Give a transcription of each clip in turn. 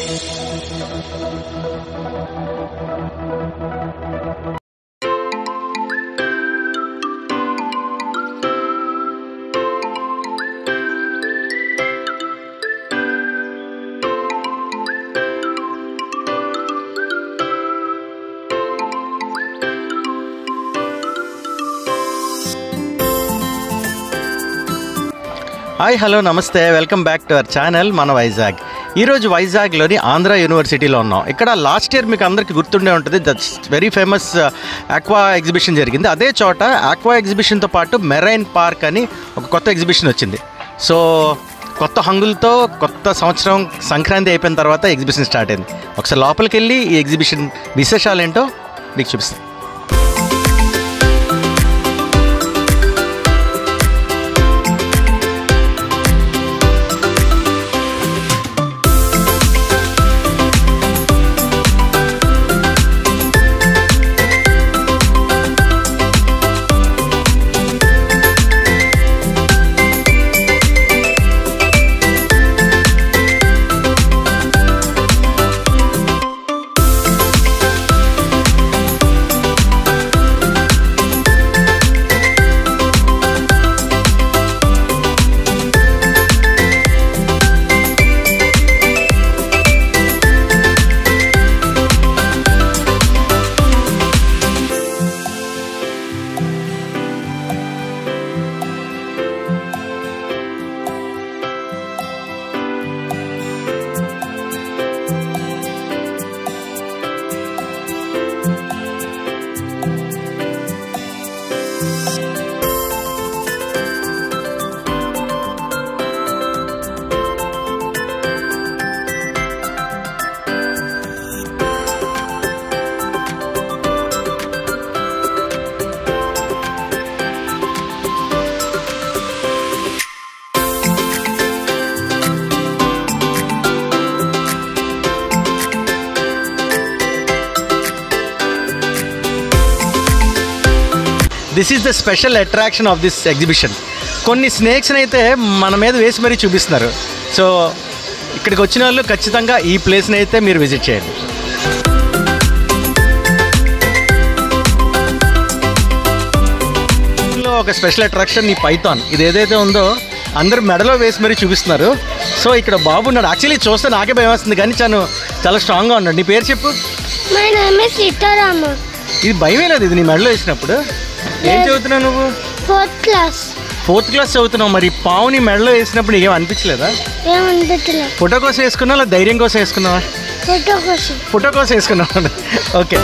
Hi hello నమస్తే welcome back to our channel మన వైజాగ్ ఈరోజు వైజాగ్లోని ఆంధ్ర యూనివర్సిటీలో ఉన్నాం ఇక్కడ లాస్ట్ ఇయర్ మీకు అందరికీ గుర్తుండే ఉంటుంది that's very famous aqua exhibition జరిగింది అదే చోట ఆక్వా ఎగ్జిబిషన్తో పాటు మెరైన్ పార్క్ అని ఒక కొత్త ఎగ్జిబిషన్ వచ్చింది సో కొత్త హంగులతో కొత్త సంవత్సరం సంక్రాంతి అయిపోయిన తర్వాత ఎగ్జిబిషన్ స్టార్ట్ అయింది ఒకసారి లోపలికి వెళ్ళి ఈ ఎగ్జిబిషన్ విశేషాలు ఏంటో మీకు చూపిస్తాను this is the special attraction of this exhibition కొన్ని స్నేక్స్ని అయితే మన మీద వేసి మరీ చూపిస్తున్నారు సో ఇక్కడికి వచ్చిన వాళ్ళు ఖచ్చితంగా ఈ ప్లేస్ని అయితే మీరు విజిట్ చేయండి ఇందులో ఒక స్పెషల్ అట్రాక్షన్ ఈ పైథాన్ ఇది ఏదైతే ఉందో అందరు మెడలో వేసి మరీ చూపిస్తున్నారు సో ఇక్కడ బాబు ఉన్నాడు యాక్చువల్లీ చూస్తే నాకే భయం వస్తుంది కానీ తను చాలా స్ట్రాంగ్గా ఉన్నాడు నీ పేరు చెప్పు My name is Sitarama. ఇది భయమే లేదు ఇది నీ మెడలో వేసినప్పుడు ఏం చదువుతున్నావు నువ్వు Fourth class. ఫోర్త్ క్లాస్ చదువుతున్నావు మరి పావుని మెడలో వేసినప్పుడు నీకేం అనిపించలేదా ఏమనిపించలే ఫోటో కోసం వేసుకున్నావా లేదా ధైర్యం కోసం వేసుకున్నావా ఫోటో కోసం ఫోటో కోసం వేసుకున్నావా ఓకే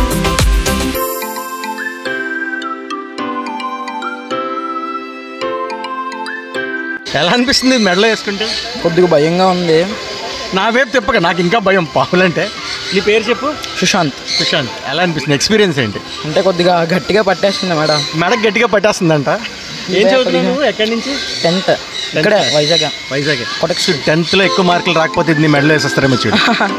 ఎలా అనిపిస్తుంది మెడలో వేసుకుంటే కొద్దిగా భయంగా ఉంది నా వైపు తిప్పక నాకు ఇంకా భయం పావులంటే నీ పేరు చెప్పు సుశాంత్ సుశాంత్ ఎలా అనిపిస్తుంది ఎక్స్పీరియన్స్ ఏంటి అంటే కొద్దిగా గట్టిగా పట్టేస్తుంది మేడం మెడకు గట్టిగా పట్టేస్తుందంట ఏం చదువుతున్నావు నువ్వు? ఎక్కడి నుంచి టెన్త్ ఇక్కడే వైజాగ్ వైజాగ్ కొటక్స్ టెన్త్లో ఎక్కువ మార్కులు రాకపోతే ఇది నీ మెడలో వేసేస్తారేమో చూడు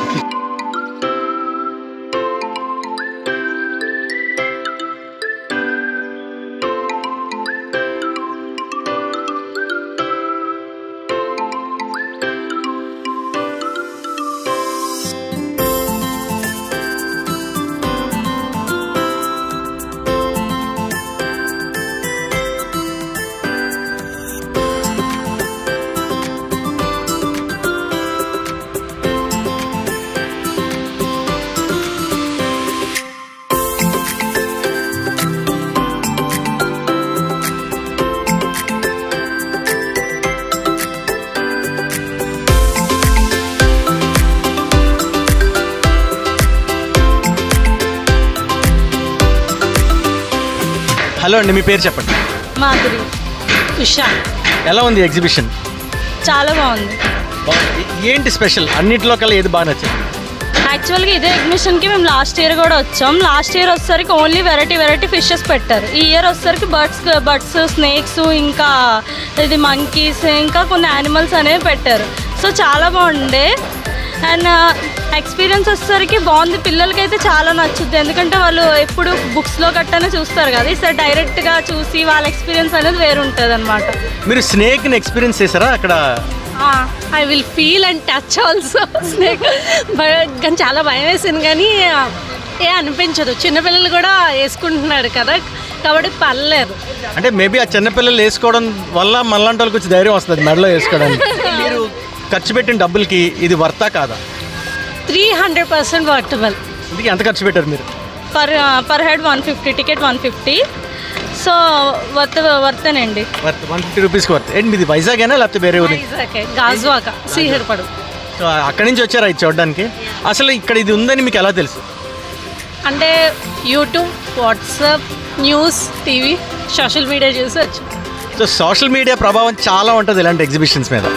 హలో అండి మీ పేరు చెప్పండి మాధురి ఉషా ఎలా ఉంది ఎగ్జిబిషన్ చాలా బాగుంది ఏంటి స్పెషల్ అన్నింటిలో కల్లా ఏది బాగా నచ్చింది యాక్చువల్గా ఇదే ఎగ్జిబిషన్కి మేము లాస్ట్ ఇయర్ కూడా వచ్చాం లాస్ట్ ఇయర్ వచ్చేసరికి ఓన్లీ వెరైటీ వెరైటీ ఫిషెస్ పెట్టారు ఈ ఇయర్ వచ్చేసరికి బర్డ్స్ బర్డ్స్ స్నేక్స్ ఇంకా ఇది మంకీస్ ఇంకా కొన్ని యానిమల్స్ అనేవి పెట్టారు సో చాలా బాగుండే అండ్ ఎక్స్పీరియన్స్ వచ్చేసరికి బాగుంది పిల్లలకి అయితే చాలా నచ్చుద్ది ఎందుకంటే వాళ్ళు ఎప్పుడు బుక్స్లో గట్టనే చూస్తారు కదా ఈసారి డైరెక్ట్గా చూసి వాళ్ళ ఎక్స్పీరియన్స్ అనేది వేరు ఉంటుంది అనమాట మీరు స్నేక్ని ఎక్స్పీరియన్స్ చేశారా అక్కడ I will feel and touch also snake but కానీ చాలా భయం వేసింది కానీ ఏ అనిపించదు చిన్నపిల్లలు కూడా వేసుకుంటున్నారు కదా కాబట్టి పర్లేదు అంటే మేబీ ఆ చిన్నపిల్లలు వేసుకోవడం వల్ల మళ్ళంటి వాళ్ళకి వచ్చి ధైర్యం వస్తుంది మెడలో వేసుకోవడానికి మీరు ఖర్చు పెట్టిన డబ్బులకి ఇది వర్తా కాదా త్రీ హండ్రెడ్ పర్సెంట్ వర్టబుల్ ఇందుకు ఎంత ఖర్చు పెట్టారు మీరు per per head one fifty ticket one fifty so worth వర్తేనండి వర్త్ వన్ ఫిఫ్టీ రూపీస్కి వర్త్ ఏంటి మీది వైజాగేనా లేకపోతే వేరే ఊరి వైజాగ్ గాజువాక శ్రీహరిపడు సో అక్కడి నుంచి వచ్చారా ఇది చూడడానికి అసలు ఇక్కడ ఇది ఉందని మీకు ఎలా తెలుసు అంటే YouTube WhatsApp news TV social media చూసి వచ్చి సో సోషల్ మీడియా ప్రభావం చాలా ఉంటుంది ఇలాంటి ఎగ్జిబిషన్స్ మీద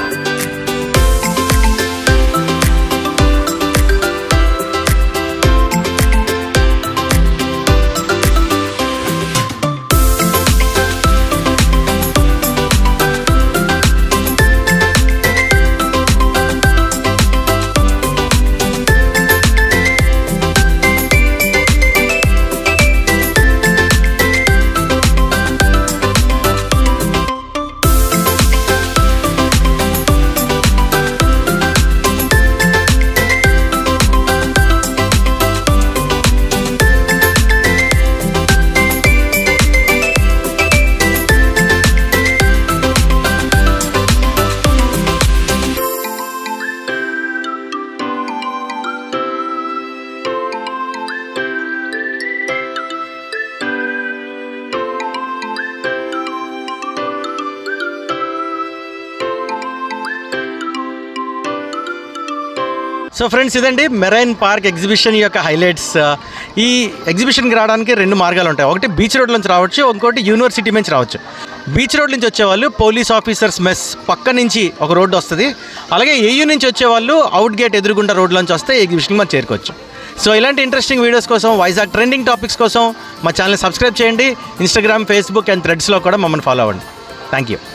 సో ఫ్రెండ్స్ ఇదండి మెరైన్ పార్క్ ఎగ్జిబిషన్ యొక్క హైలైట్స్ ఈ ఎగ్జిబిషన్కి రావడానికి రెండు మార్గాలు ఉంటాయి ఒకటి బీచ్ రోడ్ నుంచి రావచ్చు ఇంకోటి యూనివర్సిటీ నుంచి రావచ్చు బీచ్ రోడ్ నుంచి వచ్చేవాళ్ళు పోలీస్ ఆఫీసర్స్ మెస్ పక్క నుంచి ఒక రోడ్డు వస్తుంది అలాగే ఏయూ నుంచి వచ్చేవాళ్ళు అవుట్ గేట్ ఎదురుగుండా రోడ్లోంచి వస్తే ఎగ్జిబిషన్కి మనం చేరుకోవచ్చు సో ఇలాంటి ఇంట్రెస్టింగ్ వీడియోస్ కోసం వైజాగ్ ట్రెండింగ్ టాపిక్స్ కోసం మా ఛానల్ సబ్స్క్రైబ్ చేయండి ఇన్స్టాగ్రామ్ ఫేస్బుక్ అండ్ థ్రెడ్స్లో కూడా మమ్మల్ని ఫాలో అవ్వండి థ్యాంక్ యూ